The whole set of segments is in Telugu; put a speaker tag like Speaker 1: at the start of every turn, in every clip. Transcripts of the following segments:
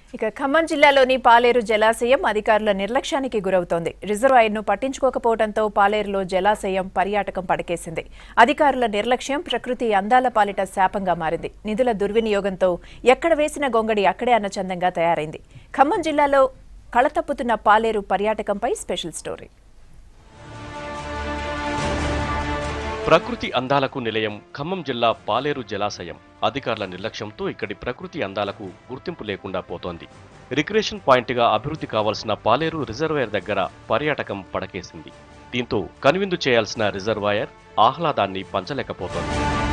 Speaker 1: ఇక ఖమ్మం జిల్లాలోని పాలేరు జలాశయం అధికారుల నిర్లక్ష్యానికి గురవుతోంది రిజర్వాయర్ను పట్టించుకోకపోవడంతో పాలేరులో జలాశయం పర్యాటకం పడకేసింది అధికారుల నిర్లక్ష్యం ప్రకృతి అందాల పాలిట శాపంగా మారింది నిధుల దుర్వినియోగంతో ఎక్కడ వేసిన గొంగడి అక్కడే అన్న చందంగా తయారైంది ఖమ్మం జిల్లాలో కళతప్పుతున్న పాలేరు పర్యాటకంపై స్పెషల్ స్టోరీ
Speaker 2: ప్రకృతి అందాలకు నిలయం ఖమ్మం జిల్లా పాలేరు జలాశయం అధికారుల నిర్లక్ష్యంతో ఇక్కడి ప్రకృతి అందాలకు గుర్తింపు లేకుండా పోతోంది రిక్రియేషన్ పాయింట్గా అభివృద్ధి కావాల్సిన పాలేరు రిజర్వాయర్ దగ్గర పర్యాటకం పడకేసింది దీంతో కనువిందు చేయాల్సిన రిజర్వాయర్ ఆహ్లాదాన్ని పంచలేకపోతోంది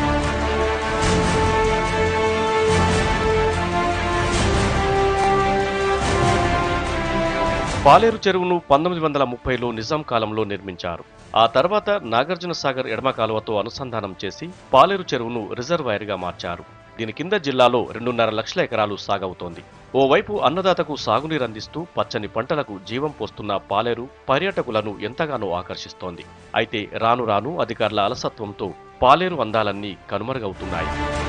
Speaker 2: పాలేరు చెరువును పంతొమ్మిది వందల ముప్పైలో నిజాం కాలంలో నిర్మించారు ఆ తర్వాత నాగార్జున సాగర్ ఎడమ కాలువతో అనుసంధానం చేసి పాలేరు చెరువును రిజర్వాయర్గా మార్చారు దీని కింద జిల్లాలో రెండున్నర లక్షల ఎకరాలు సాగవుతోంది ఓవైపు అన్నదాతకు సాగునీరు అందిస్తూ పచ్చని పంటలకు జీవం పోస్తున్న పాలేరు పర్యాటకులను ఎంతగానో ఆకర్షిస్తోంది అయితే రాను రాను అధికారుల అలసత్వంతో పాలేరు అందాలన్నీ కనుమరుగవుతున్నాయి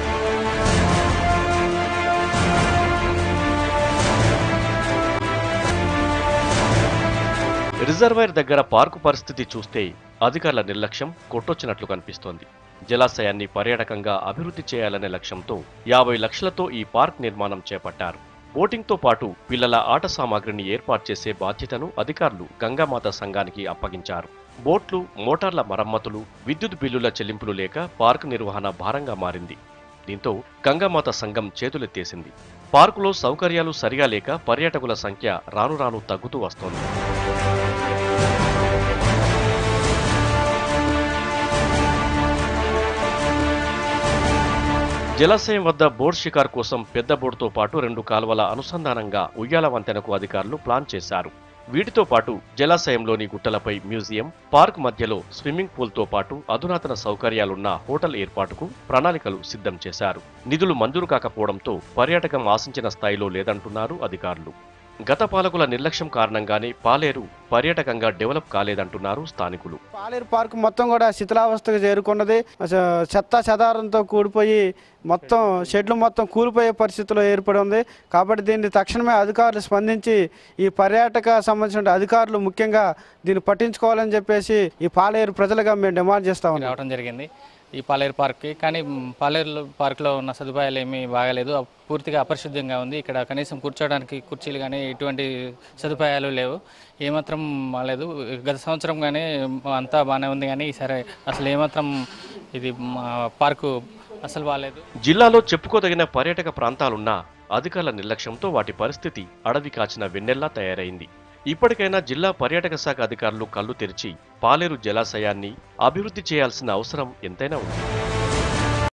Speaker 2: రిజర్వాయర్ దగ్గర పార్కు పరిస్థితి చూస్తే అధికారుల నిర్లక్ష్యం కొట్టొచ్చినట్లు కనిపిస్తోంది జలాశయాన్ని పర్యాటకంగా అభివృద్ధి చేయాలనే లక్ష్యంతో యాభై లక్షలతో ఈ పార్క్ నిర్మాణం చేపట్టారు బోటింగ్తో పాటు పిల్లల ఆట సామాగ్రిని ఏర్పాటు చేసే బాధ్యతను అధికారులు గంగామాత సంఘానికి అప్పగించారు బోట్లు మోటార్ల మరమ్మతులు విద్యుత్ బిల్లుల చెల్లింపులు లేక పార్క్ నిర్వహణ భారంగా మారింది దీంతో గంగామాత సంఘం చేతులెత్తేసింది పార్కులో సౌకర్యాలు సరిగా లేక పర్యాటకుల సంఖ్య రాను రాను తగ్గుతూ వస్తోంది జలాశయం వద్ద బోట్ షికార్ కోసం పెద్ద బోటుతో పాటు రెండు కాలువల అనుసంధానంగా ఉయ్యాల వంతెనకు అధికారులు ప్లాన్ చేశారు వీటితో పాటు జలాశయంలోని గుట్టలపై మ్యూజియం పార్క్ మధ్యలో స్విమ్మింగ్ పూల్తో పాటు అధునాతన సౌకర్యాలున్న హోటల్ ఏర్పాటుకు ప్రణాళికలు సిద్ధం చేశారు నిధులు మంజూరు కాకపోవడంతో పర్యాటకం ఆశించిన స్థాయిలో లేదంటున్నారు అధికారులు గత పాలకుల నిర్లక్ష్యం కారణంగానే పాలేరు పర్యాటకంగా డెవలప్ కాలేదంటున్నారు స్థానికులు
Speaker 3: పాలేరు పార్క్ మొత్తం కూడా శిథిలావస్థకు చేరుకున్నది అస- చెత్త చెదారంతో కూడిపోయి మొత్తం షెడ్లు మొత్తం కూలిపోయే పరిస్థితిలో ఏర్పడి ఉంది కాబట్టి దీన్ని తక్షణమే అధికారులు స్పందించి ఈ పర్యాటక సంబంధించిన అధికారులు ముఖ్యంగా దీన్ని పట్టించుకోవాలని చెప్పేసి ఈ పాలేరు ప్రజలుగా మేము డిమాండ్ చేస్తా ఉన్నాం
Speaker 4: రావడం జరిగింది ఈ పాలేరు పార్క్కి కానీ మ్, పాలేరు పార్క్లో ఉన్న సదుపాయాలు ఏమీ బాగాలేదు అ- పూర్తిగా అపరిశుద్ధంగా ఉంది ఇక్కడ కనీసం కూర్చోడానికి కుర్చీలు కానీ ఎటువంటి సదుపాయాలు లేవు ఏమాత్రం బాగాలేదు గత సంవత్సరం కానీ అంతా బాగానే ఉంది కానీ ఈసారి అసలు ఏమాత్రం ఇది మా పార్కు అసలు బాగాలేదు
Speaker 2: జిల్లాలో చెప్పుకోదగిన పర్యాటక ప్రాంతాలున్నా అధికారుల నిర్లక్ష్యంతో వాటి పరిస్థితి అడవి కాచిన వెన్నెల్లా తయారైంది ఇప్పటికైనా జిల్లా పర్యాటక శాఖ అధికారులు కళ్ళు తెరిచి పాలేరు జలాశయాన్ని అభివృద్ధి చేయాల్సిన అవసరం ఎంతైనా ఉంది